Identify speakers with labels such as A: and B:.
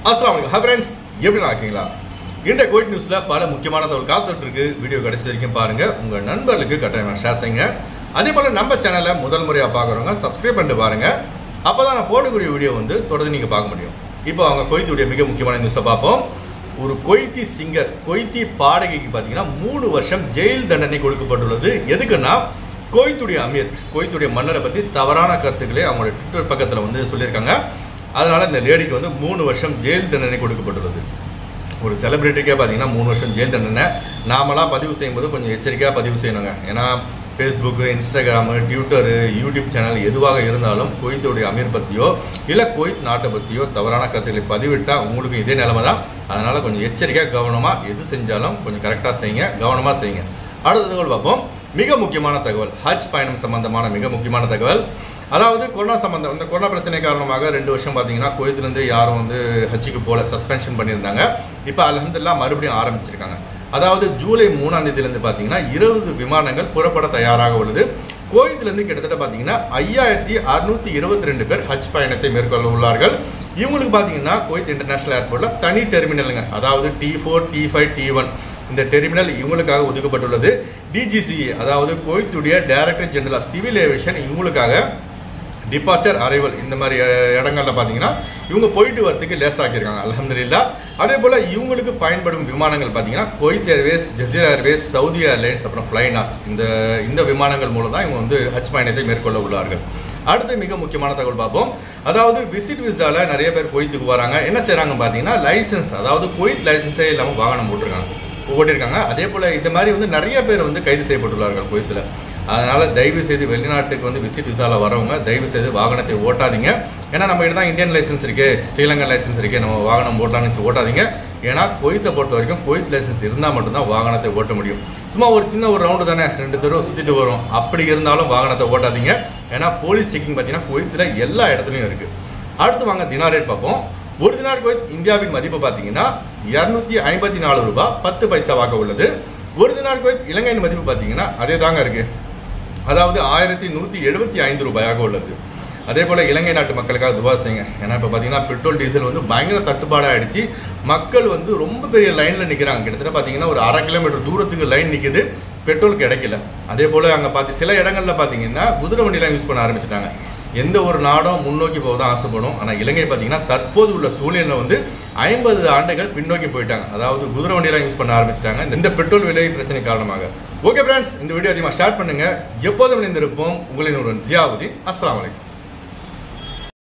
A: அஸ்லாம் வலைக்கம் ஃப்ரெண்ட்ஸ் எப்படி இருக்கீங்களா இன்றைய கோயிட் நியூஸ்ல பல முக்கியமான தகவல் காத்துட்டு இருக்கு வீடியோ கடைசி வரைக்கும் பாருங்க உங்க நண்பர்களுக்கு கட்டாயமா ஷேர் செய்யுங்க அதே போல நம்ம சேனலை முதல் முறையா பாக்குறவங்க சப்ஸ்கிரைப் பண்ணிட்டு பாருங்க அப்பதான் நான் போடக்கூடிய வீடியோ வந்து தொடர்ந்து நீங்க பார்க்க முடியும் இப்போ அவங்க கொய்த்துடைய மிக முக்கியமான நியூஸை பார்ப்போம் ஒரு கொய்த்தி சிங்கர் கொய்த்தி பாடகைக்கு பார்த்தீங்கன்னா மூணு வருஷம் ஜெயில் தண்டனை கொடுக்கப்பட்டுள்ளது எதுக்குன்னா கோயத்துடைய அமீர் கோயத்துடைய மன்னரை பற்றி தவறான கருத்துக்களை அவங்களோட ட்விட்டர் பக்கத்தில் வந்து சொல்லியிருக்காங்க அதனால இந்த லேடிக்கு வந்து மூணு வருஷம் ஜெயில் தண்டனை கொடுக்கப்பட்டுள்ளது ஒரு செலிபிரிட்டிக்கே பார்த்தீங்கன்னா மூணு வருஷம் ஜெயில் தண்டனை நாமெல்லாம் பதிவு செய்யும்போது கொஞ்சம் எச்சரிக்கையாக பதிவு செய்யணுங்க ஏன்னா Facebook Instagram Twitter YouTube channel எதுவாக இருந்தாலும் குவைத்துடைய அமீர் பற்றியோ இல்லை குவைத் நாட்டை பற்றியோ தவறான கருத்துக்களை பதிவிட்டால் உங்களுக்கு இதே நிலைமை தான் அதனால் கொஞ்சம் எச்சரிக்கையாக கவனமாக எது செஞ்சாலும் கொஞ்சம் கரெக்டாக செய்யுங்க கவனமாக செய்யுங்க அடுத்த தகவல் பார்ப்போம் மிக முக்கியமான தகவல் ஹஜ் பயணம் சம்பந்தமான மிக முக்கியமான தகவல் அதாவது கொரோனா சம்பந்தம் இந்த கொரோனா பிரச்சனை காரணமாக ரெண்டு வருஷம் பார்த்தீங்கன்னா கோயத்துலேருந்து யாரும் வந்து ஹஜ்ஜுக்கு போல சஸ்பென்ஷன் பண்ணியிருந்தாங்க இப்போ அலமதுல்லா மறுபடியும் ஆரம்பிச்சிருக்காங்க அதாவது ஜூலை மூணாம் தேதியிலேருந்து பார்த்தீங்கன்னா இருபது விமானங்கள் புறப்பட தயாராக உள்ளது கோயத்துலேருந்து கிட்டத்தட்ட பார்த்தீங்கன்னா ஐயாயிரத்தி அறுநூத்தி இருபத்தி ரெண்டு பேர் ஹஜ் பயணத்தை மேற்கொள்ள உள்ளார்கள் இவங்களுக்கு பார்த்தீங்கன்னா கோயத் இன்டர்நேஷனல் ஏர்போர்ட்ல தனி டெர்மினலுங்க அதாவது T four T five T one இந்த டெர்மினல் இவங்களுக்காக ஒதுக்கப்பட்டுள்ளது டிஜிசிஏ அதாவது கோயத்துடைய director general of civil aviation இவங்களுக்காக டிபார்ச்சர் அரைவல் இந்த மாதிரி அஹ், இடங்கள்ல பார்த்தீங்கன்னா இவங்க போயிட்டு வரதுக்கு லேசாக்கியிருக்காங்க அலமதுல்லா அதே போல் இவங்களுக்கு பயன்படும் விமானங்கள் பார்த்தீங்கன்னா Kuwait Airways Jazeera Airways Saudi Airlines அப்புறம் ஃப்ளைனாஸ் இந்த இந்த விமானங்கள் மூலம் தான் இவங்க வந்து ஹஜ் பயணத்தை மேற்கொள்ள உள்ளார்கள் அடுத்து மிக முக்கியமான தகவல் பார்ப்போம் அதாவது விசிட் விசால நிறைய பேர் கொய்த்துக்கு வராங்க என்ன செய்றாங்க பார்த்தீங்கன்னா லைசன்ஸ் அதாவது கொய்த் லைசன்ஸே இல்லாமல் வாகனம் போட்டிருக்காங்க ஓட்டியிருக்காங்க அதே போல் இந்த மாதிரி வந்து நிறைய பேர் வந்து கைது செய்யப்பட்டுள்ளார்கள் குவைத்தில் அதனால தயவு செய்து வெளிநாட்டுக்கு வந்து விசிட் விசால வரவங்க தயவு செய்து வாகனத்தை ஓட்டாதீங்க ஏன்னா நம்ம கிட்ட தான் இந்தியன் லைசன்ஸ் இருக்கே ஸ்ரீலங்கன் லைசன்ஸ் இருக்கே நம்ம வாகனம் ஓட்டலாம்னு வச்சு ஓட்டாதீங்க ஏன்னா கொய்த்தை பொறுத்த வரைக்கும் கொய்த் லைசன்ஸ் இருந்தால் மட்டும்தான் வாகனத்தை ஓட்ட முடியும் சும்மா ஒரு சின்ன ஒரு ரவுண்டு தானே ரெண்டு தடவை சுற்றிட்டு வரும் அப்படி இருந்தாலும் வாகனத்தை ஓட்டாதீங்க ஏன்னா போலீஸ் செக்கிங் பார்த்தீங்கன்னா கொய்த்தில் எல்லா இடத்துலையும் இருக்கு அடுத்து வாங்க தினார் ரேட் பார்ப்போம் ஒரு தினார் கோயத் இந்தியாவின் மதிப்பு பார்த்தீங்கன்னா இரநூத்தி ஐம்பத்தி நாலு ரூபாய் பத்து பைசாவாக உள்ளது ஒரு தினார் கோயத் இலங்கையின் மதிப்பு பார்த்தீங்கன்னா அதே தாங்க இருக்கு அதாவது ஆயிரத்தி நூற்றி எழுபத்தி ஐந்து ரூபாயாக உள்ளது அதே போல் இலங்கை நாட்டு மக்களுக்காக துவா செய்யுங்க ஏன்னா இப்போ பார்த்தீங்கன்னா பெட்ரோல் டீசல் வந்து பயங்கர தட்டுப்பாடு ஆயிடுச்சு மக்கள் வந்து ரொம்ப பெரிய லைனில் நிற்கிறாங்க கிட்டத்தட்ட பார்த்தீங்கன்னா ஒரு அரை கிலோமீட்டர் தூரத்துக்கு லைன் நிற்குது பெட்ரோல் கிடைக்கல அதே போல் அங்கே பார்த்து சில இடங்களில் பார்த்தீங்கன்னா குதிரை வண்டிலாம் யூஸ் பண்ண ஆரம்பிச்சிட்டாங்க எந்த ஒரு நாடும் முன்னோக்கி போக தான் ஆசைப்படும் ஆனால் இலங்கை பார்த்தீங்கன்னா தற்போது உள்ள சூழ்நிலை வந்து ஐம்பது ஆண்டுகள் பின்னோக்கி போயிட்டாங்க அதாவது குதிரை வண்டியெல்லாம் யூஸ் பண்ண ஆரம்பிச்சிட்டாங்க இந்த பெட்ரோல் விலை பிரச்சனை காரணமாக ஓகே ஃப்ரெண்ட்ஸ் இந்த வீடியோ அதிகமாக ஷேர் பண்ணுங்க எப்போதும் இணைந்திருப்போம் உங்களின் ஒரு ஜியாவுதீன் அஸ்ஸலாமு அலைக்கும்